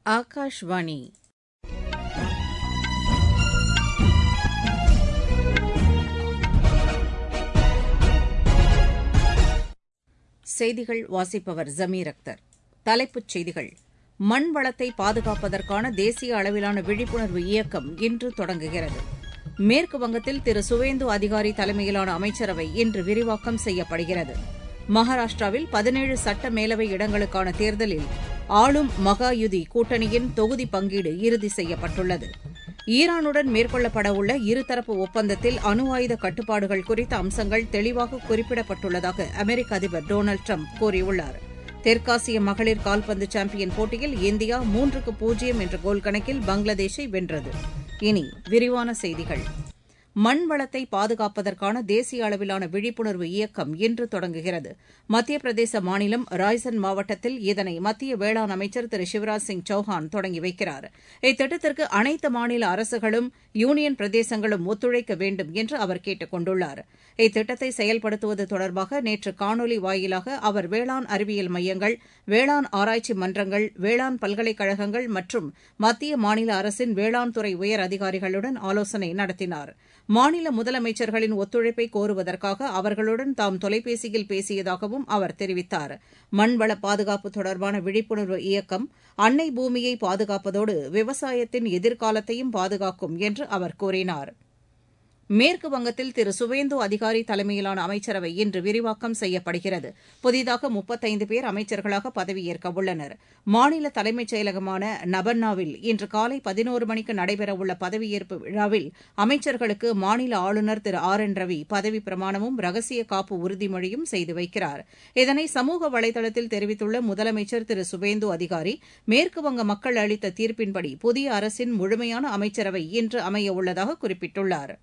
ஆகாஷ்வாணி செய்திகள் வாசிப்பவர் ஜமீர் அக்தர் தலைப்புச் செய்திகள் மண் வளத்தை பாதுகாப்பதற்கான தேசிய அளவிலான விழிப்புணர்வு இயக்கம் இன்று தொடங்குகிறது மேற்கு வங்கத்தில் திரு சுவேந்து அதிகாரி தலைமையிலான அமைச்சரவை இன்று விரிவாக்கம் செய்யப்படுகிறது மகாராஷ்டிராவில் பதினேழு சட்ட மேலவை இடங்களுக்கான தேர்தலில் ஆளும் மகாயுதி கூட்டணியின் தொகுதி பங்கீடு இறுதி செய்யப்பட்டுள்ளது ஈரானுடன் மேற்கொள்ளப்படவுள்ள இருதரப்பு ஒப்பந்தத்தில் அணு ஆயுத கட்டுப்பாடுகள் குறித்த அம்சங்கள் தெளிவாக குறிப்பிடப்பட்டுள்ளதாக அமெரிக்க அதிபர் டொனால்டு ட்ரம்ப் கூறியுள்ளார் தெற்காசிய மகளிர் கால்பந்து சாம்பியன் போட்டியில் இந்தியா மூன்றுக்கு பூஜ்ஜியம் என்ற கோல் கணக்கில் பங்களாதேஷை வென்றது இனி விரிவான செய்திகள் மண் வளத்தை பாதுகாப்பதற்கான தேசிய அளவிலான விழிப்புணர்வு இயக்கம் இன்று தொடங்குகிறது மத்திய பிரதேச மாநிலம் ராய்சன் மாவட்டத்தில் இதனை மத்திய வேளாண் அமைச்சர் திரு சிவராஜ் சிங் சௌஹான் தொடங்கி வைக்கிறார் இத்திட்டத்திற்கு அனைத்து மாநில அரசுகளும் யூனியன் பிரதேசங்களும் ஒத்துழைக்க வேண்டும் என்று அவர் கேட்டுக் கொண்டுள்ளார் இத்திட்டத்தை செயல்படுத்துவது தொடர்பாக நேற்று காணொலி வாயிலாக அவர் வேளாண் அறிவியல் மையங்கள் வேளாண் ஆராய்ச்சி மன்றங்கள் வேளாண் பல்கலைக்கழகங்கள் மற்றும் மத்திய மாநில அரசின் வேளாண் துறை உயர் அதிகாரிகளுடன் ஆலோசனை நடத்தினார் மாநில முதலமைச்சர்களின் ஒத்துழைப்பை கோருவதற்காக அவர்களுடன் தாம் தொலைபேசியில் பேசியதாகவும் அவர் தெரிவித்தார் மண்வள பாதுகாப்பு தொடர்பான விழிப்புணர்வு இயக்கம் அன்னை பூமியை பாதுகாப்பதோடு விவசாயத்தின் எதிர்காலத்தையும் பாதுகாக்கும் என்று அவர் கூறினார் மேற்கு வங்கத்தில் திரு சுவேந்து அதிகாரி தலைமையிலான அமைச்சரவை இன்று விரிவாக்கம் செய்யப்படுகிறது புதிதாக முப்பத்தைந்து பேர் அமைச்சர்களாக பதவியேற்க உள்ளனர் மாநில தலைமைச் செயலகமான நபன்னாவில் இன்று காலை பதினோரு மணிக்கு நடைபெறவுள்ள பதவியேற்பு விழாவில் அமைச்சர்களுக்கு மாநில ஆளுநர் திரு ஆர் என் ரவி பதவிப் பிரமாணமும் ரகசிய காப்பு உறுதிமொழியும் செய்து வைக்கிறார் இதனை சமூக வலைதளத்தில் தெரிவித்துள்ள முதலமைச்சர் திரு சுவேந்து அதிகாரி மேற்குவங்க மக்கள் அளித்த தீர்ப்பின்படி புதிய அரசின் முழுமையான அமைச்சரவை இன்று அமைய உள்ளதாக குறிப்பிட்டுள்ளாா்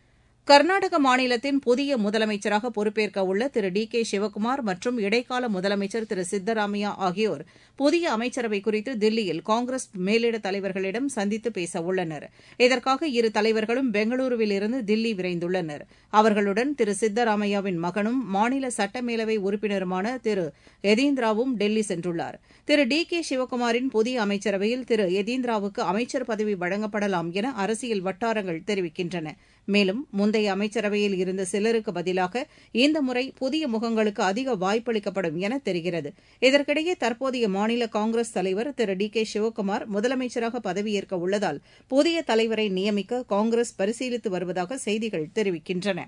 கர்நாடக மாநிலத்தின் புதிய முதலமைச்சராக பொறுப்பேற்க உள்ள திரு டி கே சிவக்குமார் மற்றும் இடைக்கால முதலமைச்சர் திரு சித்தராமையா ஆகியோர் புதிய அமைச்சரவை குறித்து தில்லியில் காங்கிரஸ் மேலிட தலைவர்களிடம் சந்தித்து பேச உள்ளனர் இதற்காக இரு தலைவர்களும் பெங்களூருவிலிருந்து தில்லி விரைந்துள்ளனர் அவர்களுடன் திரு சித்தராமையாவின் மகனும் மாநில சட்டமேலவை உறுப்பினருமான திரு யதீந்திராவும் டெல்லி சென்றுள்ளார் திரு டி கே சிவக்குமாரின் புதிய அமைச்சரவையில் திரு யதீந்திராவுக்கு அமைச்சர் பதவி வழங்கப்படலாம் என அரசியல் வட்டாரங்கள் தெரிவிக்கின்றன மேலும் முந்தைய அமைச்சரவையில் இருந்த சிலருக்கு பதிலாக இந்த முறை புதிய முகங்களுக்கு அதிக வாய்ப்பளிக்கப்படும் என தெரிகிறது இதற்கிடையே தற்போதைய மாநில காங்கிரஸ் தலைவர் திரு டி கே சிவக்குமார் முதலமைச்சராக பதவியேற்க உள்ளதால் புதிய தலைவரை நியமிக்க காங்கிரஸ் பரிசீலித்து வருவதாக செய்திகள் தெரிவிக்கின்றன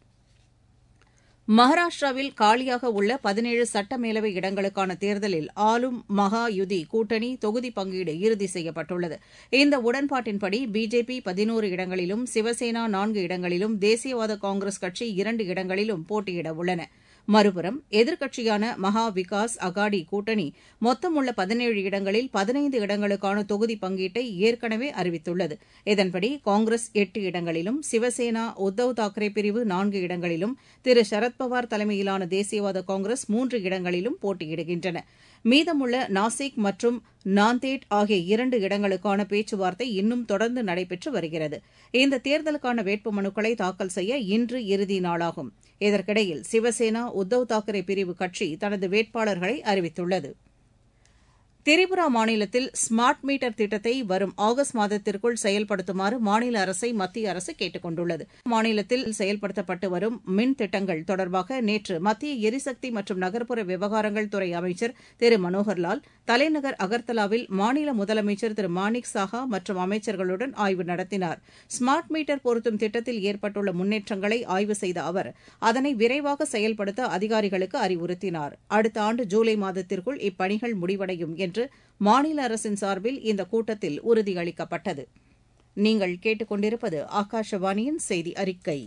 மகாராஷ்டிராவில் காலியாக உள்ள பதினேழு சட்டமேலவை இடங்களுக்கான தேர்தலில் ஆளும் மகா யுதி கூட்டணி தொகுதி பங்கீடு இறுதி செய்யப்பட்டுள்ளது இந்த உடன்பாட்டின்படி பிஜேபி பதினோரு இடங்களிலும் சிவசேனா நான்கு இடங்களிலும் தேசியவாத காங்கிரஸ் கட்சி இரண்டு இடங்களிலும் போட்டியிட உள்ளன மறுபுறம் எதிர்க்கட்சியான மகா விகாஸ் அகாடி கூட்டணி மொத்தமுள்ள பதினேழு இடங்களில் பதினைந்து இடங்களுக்கான தொகுதி பங்கீட்டை ஏற்கனவே அறிவித்துள்ளது இதன்படி காங்கிரஸ் எட்டு இடங்களிலும் சிவசேனா உத்தவ் தாக்கரே பிரிவு நான்கு இடங்களிலும் திரு சரத்பவார் தலைமையிலான தேசியவாத காங்கிரஸ் மூன்று இடங்களிலும் போட்டியிடுகின்றன மீதமுள்ள நாசிக் மற்றும் நாந்தேட் ஆகிய இரண்டு இடங்களுக்கான பேச்சுவார்த்தை இன்னும் தொடர்ந்து நடைபெற்று வருகிறது இந்த தேர்தலுக்கான வேட்புமனுக்களை தாக்கல் செய்ய இன்று இறுதி நாளாகும் இதற்கிடையில் சிவசேனா உத்தவ் தாக்கரே பிரிவு கட்சி தனது வேட்பாளர்களை அறிவித்துள்ளது திரிபுரா மாநிலத்தில் ஸ்மார்ட் மீட்டர் திட்டத்தை வரும் ஆகஸ்ட் மாதத்திற்குள் செயல்படுத்துமாறு மாநில அரசை மத்திய அரசு கேட்டுக் கொண்டுள்ளது மாநிலத்தில் செயல்படுத்தப்பட்டு வரும் மின் திட்டங்கள் தொடர்பாக நேற்று மத்திய எரிசக்தி மற்றும் நகர்ப்புற விவகாரங்கள் துறை அமைச்சர் திரு மனோகர்லால் தலைநகர் அகர்தலாவில் மாநில முதலமைச்சர் திரு மாணிக் சாஹா மற்றும் அமைச்சர்களுடன் ஆய்வு நடத்தினார் ஸ்மார்ட் மீட்டர் பொருத்தும் திட்டத்தில் ஏற்பட்டுள்ள முன்னேற்றங்களை ஆய்வு செய்த அவர் அதனை விரைவாக செயல்படுத்த அதிகாரிகளுக்கு அறிவுறுத்தினார் அடுத்த ஆண்டு ஜூலை மாதத்திற்குள் இப்பணிகள் முடிவடையும் என்று என்று மாநில அரசின் சார்பில் இந்த கூட்டத்தில் உறுதியளிக்கப்பட்டது நீங்கள் கேட்டுக்கொண்டிருப்பது ஆகாஷவாணியின் செய்தி அறிக்கை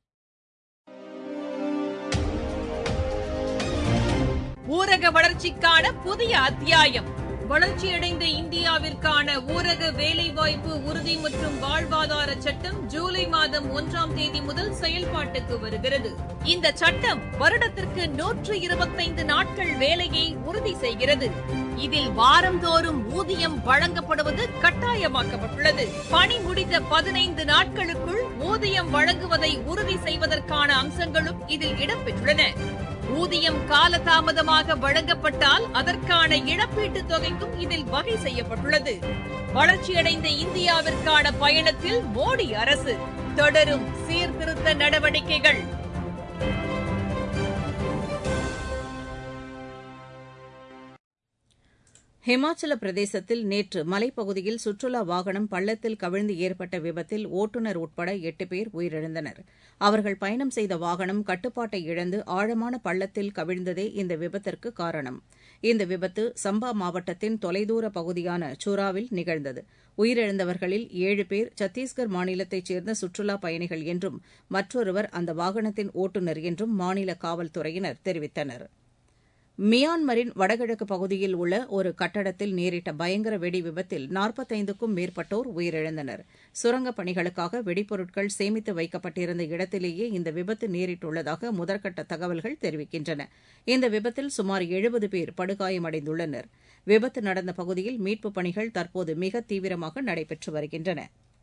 ஊரக வளர்ச்சிக்கான புதிய அத்தியாயம் வளர்ச்சியடைந்த இந்தியாவிற்கான ஊரக வேலைவாய்ப்பு உறுதி மற்றும் வாழ்வாதார சட்டம் ஜூலை மாதம் ஒன்றாம் தேதி முதல் செயல்பாட்டுக்கு வருகிறது இந்த சட்டம் வருடத்திற்கு நூற்று இருபத்தைந்து நாட்கள் வேலையை உறுதி செய்கிறது இதில் வாரந்தோறும் ஊதியம் வழங்கப்படுவது கட்டாயமாக்கப்பட்டுள்ளது பணி முடிந்த பதினைந்து நாட்களுக்குள் ஊதியம் வழங்குவதை உறுதி செய்வதற்கான அம்சங்களும் இதில் இடம்பெற்றுள்ளன ஊதியம் காலதாமதமாக வழங்கப்பட்டால் அதற்கான இழப்பீட்டுத் தொகைக்கும் இதில் வகை செய்யப்பட்டுள்ளது வளர்ச்சியடைந்த இந்தியாவிற்கான பயணத்தில் மோடி அரசு தொடரும் சீர்திருத்த நடவடிக்கைகள் ஹிமாச்சல பிரதேசத்தில் நேற்று மலைப்பகுதியில் சுற்றுலா வாகனம் பள்ளத்தில் கவிழ்ந்து ஏற்பட்ட விபத்தில் ஓட்டுநர் உட்பட எட்டு பேர் உயிரிழந்தனர் அவர்கள் பயணம் செய்த வாகனம் கட்டுப்பாட்டை இழந்து ஆழமான பள்ளத்தில் கவிழ்ந்ததே இந்த விபத்திற்கு காரணம் இந்த விபத்து சம்பா மாவட்டத்தின் தொலைதூர பகுதியான சுராவில் நிகழ்ந்தது உயிரிழந்தவர்களில் ஏழு பேர் சத்தீஸ்கர் மாநிலத்தைச் சேர்ந்த சுற்றுலா பயணிகள் என்றும் மற்றொருவர் அந்த வாகனத்தின் ஓட்டுநர் என்றும் மாநில காவல்துறையினர் தெரிவித்தனர் மியான்மரின் வடகிழக்கு பகுதியில் உள்ள ஒரு கட்டடத்தில் நேரிட்ட பயங்கர வெடி விபத்தில் நாற்பத்தைந்துக்கும் மேற்பட்டோர் உயிரிழந்தனர் சுரங்கப் பணிகளுக்காக வெடிப்பொருட்கள் சேமித்து வைக்கப்பட்டிருந்த இடத்திலேயே இந்த விபத்து நேரிட்டுள்ளதாக முதற்கட்ட தகவல்கள் தெரிவிக்கின்றன இந்த விபத்தில் சுமார் எழுபது பேர் படுகாயமடைந்துள்ளனர் விபத்து நடந்த பகுதியில் மீட்புப் பணிகள் தற்போது மிக தீவிரமாக நடைபெற்று வருகின்றன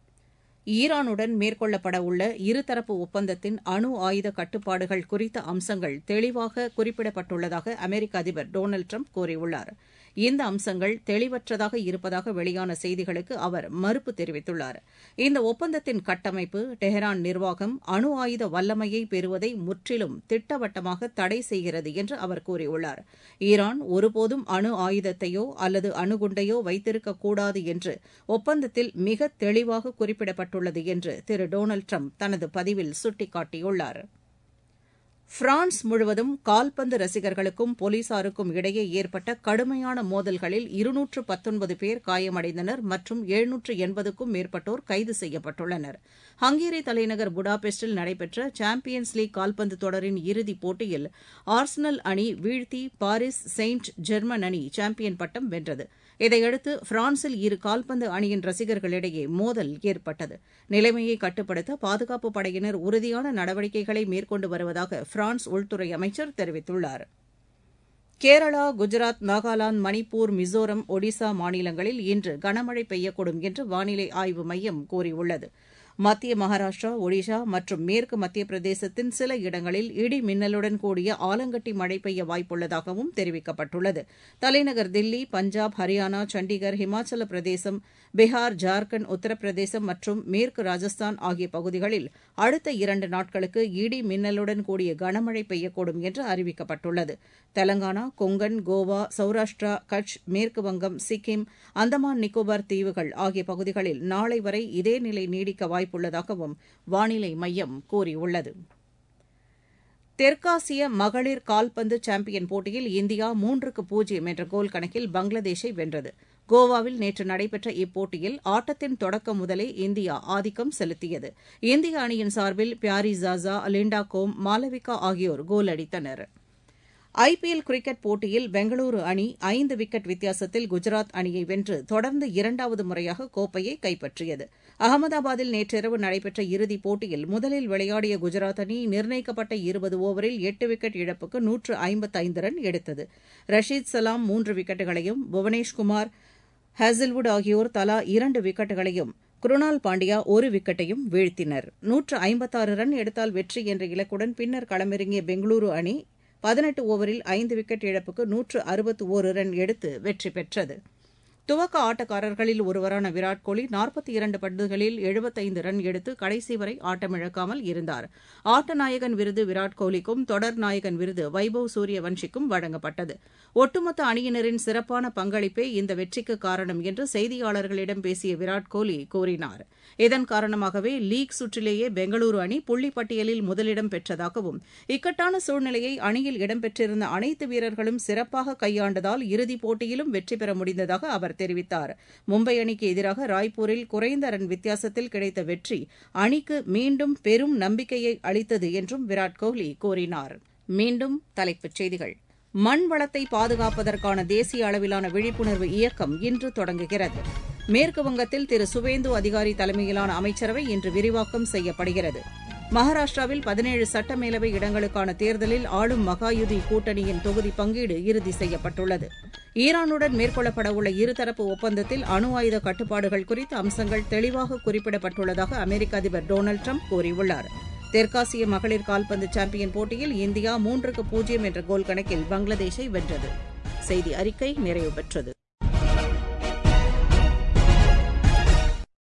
ஈரானுடன் மேற்கொள்ளப்பட உள்ள இருதரப்பு ஒப்பந்தத்தின் அணு ஆயுத கட்டுப்பாடுகள் குறித்த அம்சங்கள் தெளிவாக குறிப்பிடப்பட்டுள்ளதாக அமெரிக்க அதிபர் டொனால்டு ட்ரம்ப் கூறியுள்ளார் இந்த அம்சங்கள் தெளிவற்றதாக இருப்பதாக வெளியான செய்திகளுக்கு அவர் மறுப்பு தெரிவித்துள்ளார் இந்த ஒப்பந்தத்தின் கட்டமைப்பு டெஹரான் நிர்வாகம் அணு ஆயுத வல்லமையை பெறுவதை முற்றிலும் திட்டவட்டமாக தடை செய்கிறது என்று அவர் கூறியுள்ளார் ஈரான் ஒருபோதும் அணு ஆயுதத்தையோ அல்லது அணுகுண்டையோ வைத்திருக்கக்கூடாது என்று ஒப்பந்தத்தில் மிக தெளிவாக குறிப்பிடப்பட்டுள்ளது என்று திரு டொனால்டு ட்ரம்ப் தனது பதிவில் சுட்டிக்காட்டியுள்ளார் பிரான்ஸ் முழுவதும் கால்பந்து ரசிகர்களுக்கும் போலீசாருக்கும் இடையே ஏற்பட்ட கடுமையான மோதல்களில் இருநூற்று பத்தொன்பது பேர் காயமடைந்தனர் மற்றும் எழுநூற்று எண்பதுக்கும் மேற்பட்டோர் கைது செய்யப்பட்டுள்ளனர் ஹங்கேரி தலைநகர் புடாபெஸ்டில் நடைபெற்ற சாம்பியன்ஸ் லீக் கால்பந்து தொடரின் இறுதிப் போட்டியில் ஆர்சனல் அணி வீழ்த்தி பாரிஸ் செயின்ட் ஜெர்மன் அணி சாம்பியன் பட்டம் வென்றது இதையடுத்து பிரான்சில் இரு கால்பந்து அணியின் ரசிகர்களிடையே மோதல் ஏற்பட்டது நிலைமையை கட்டுப்படுத்த பாதுகாப்புப் படையினர் உறுதியான நடவடிக்கைகளை மேற்கொண்டு வருவதாக பிரான்ஸ் உள்துறை அமைச்சர் தெரிவித்துள்ளார் கேரளா குஜராத் நாகாலாந்து மணிப்பூர் மிசோரம் ஒடிசா மாநிலங்களில் இன்று கனமழை பெய்யக்கூடும் என்று வானிலை ஆய்வு மையம் கூறியுள்ளது மத்திய மகாராஷ்டிரா ஒடிஷா மற்றும் மேற்கு மத்திய பிரதேசத்தின் சில இடங்களில் இடி மின்னலுடன் கூடிய ஆலங்கட்டி மழை பெய்ய வாய்ப்புள்ளதாகவும் தெரிவிக்கப்பட்டுள்ளது தலைநகர் தில்லி பஞ்சாப் ஹரியானா சண்டிகர் ஹிமாச்சல பிரதேசம் பீகார் ஜார்க்கண்ட் உத்தரப்பிரதேசம் மற்றும் மேற்கு ராஜஸ்தான் ஆகிய பகுதிகளில் அடுத்த இரண்டு நாட்களுக்கு இடி மின்னலுடன் கூடிய கனமழை பெய்யக்கூடும் என்று அறிவிக்கப்பட்டுள்ளது தெலங்கானா கொங்கன் கோவா சௌராஷ்டிரா கட்ச் மேற்கு வங்கம் சிக்கிம் அந்தமான் நிக்கோபார் தீவுகள் ஆகிய பகுதிகளில் நாளை வரை இதே நிலை நீடிக்க வாய்ப்புள்ளதாகவும் வானிலை மையம் கூறியுள்ளது தெற்காசிய மகளிர் கால்பந்து சாம்பியன் போட்டியில் இந்தியா மூன்றுக்கு பூஜ்ஜியம் என்ற கோல் கணக்கில் பங்களாதேஷை வென்றது கோவாவில் நேற்று நடைபெற்ற இப்போட்டியில் ஆட்டத்தின் தொடக்கம் முதலே இந்தியா ஆதிக்கம் செலுத்தியது இந்திய அணியின் சார்பில் பியாரி ஜாசா லிண்டா கோம் மாலவிகா ஆகியோர் கோல் அடித்தனர் ஐபிஎல் கிரிக்கெட் போட்டியில் பெங்களூரு அணி ஐந்து விக்கெட் வித்தியாசத்தில் குஜராத் அணியை வென்று தொடர்ந்து இரண்டாவது முறையாக கோப்பையை கைப்பற்றியது அகமதாபாத்தில் நேற்றிரவு நடைபெற்ற இறுதிப் போட்டியில் முதலில் விளையாடிய குஜராத் அணி நிர்ணயிக்கப்பட்ட இருபது ஓவரில் எட்டு விக்கெட் இழப்புக்கு நூற்று ஐம்பத்தைந்து ரன் எடுத்தது ரஷீத் சலாம் மூன்று விக்கெட்டுகளையும் புவனேஷ்குமார் ஹேசில்வுட் ஆகியோர் தலா இரண்டு விக்கெட்டுகளையும் குருணால் பாண்டியா ஒரு விக்கெட்டையும் வீழ்த்தினர் நூற்று ஐம்பத்தாறு ரன் எடுத்தால் வெற்றி என்ற இலக்குடன் பின்னர் களமிறங்கிய பெங்களூரு அணி பதினெட்டு ஓவரில் ஐந்து விக்கெட் இழப்புக்கு நூற்று அறுபத்து ஒரு ரன் எடுத்து வெற்றி பெற்றது துவக்க ஆட்டக்காரர்களில் ஒருவரான விராட் கோலி நாற்பத்தி இரண்டு பந்துகளில் எழுபத்தைந்து ரன் எடுத்து கடைசி வரை ஆட்டமிழக்காமல் இருந்தார் ஆட்ட நாயகன் விருது விராட் கோலிக்கும் தொடர் நாயகன் விருது வைபவ் சூரியவன்ஷிக்கும் வழங்கப்பட்டது ஒட்டுமொத்த அணியினரின் சிறப்பான பங்களிப்பே இந்த வெற்றிக்கு காரணம் என்று செய்தியாளர்களிடம் பேசிய விராட் கோலி கூறினார் இதன் காரணமாகவே லீக் சுற்றிலேயே பெங்களூரு அணி புள்ளி பட்டியலில் முதலிடம் பெற்றதாகவும் இக்கட்டான சூழ்நிலையை அணியில் இடம்பெற்றிருந்த அனைத்து வீரர்களும் சிறப்பாக கையாண்டதால் இறுதிப் போட்டியிலும் வெற்றி பெற முடிந்ததாக அவர் தெரிவித்தார் மும்பை அணிக்கு எதிராக ராய்ப்பூரில் குறைந்த ரன் வித்தியாசத்தில் கிடைத்த வெற்றி அணிக்கு மீண்டும் பெரும் நம்பிக்கையை அளித்தது என்றும் விராட் கோலி கூறினார் மீண்டும் தலைப்புச் செய்திகள் மண் வளத்தை பாதுகாப்பதற்கான தேசிய அளவிலான விழிப்புணர்வு இயக்கம் இன்று தொடங்குகிறது மேற்கு வங்கத்தில் திரு சுவேந்து அதிகாரி தலைமையிலான அமைச்சரவை இன்று விரிவாக்கம் செய்யப்படுகிறது மகாராஷ்டிராவில் பதினேழு சட்டமேலவை இடங்களுக்கான தேர்தலில் ஆளும் மகாயுதி கூட்டணியின் தொகுதி பங்கீடு இறுதி செய்யப்பட்டுள்ளது ஈரானுடன் மேற்கொள்ளப்படவுள்ள இருதரப்பு ஒப்பந்தத்தில் அணு ஆயுத கட்டுப்பாடுகள் குறித்த அம்சங்கள் தெளிவாக குறிப்பிடப்பட்டுள்ளதாக அமெரிக்க அதிபர் டொனால்டு ட்ரம்ப் கூறியுள்ளார் தெற்காசிய மகளிர் கால்பந்து சாம்பியன் போட்டியில் இந்தியா மூன்றுக்கு பூஜ்ஜியம் என்ற கோல் கணக்கில் பங்களாதேஷை வென்றது செய்தி அறிக்கை நிறைவு பெற்றது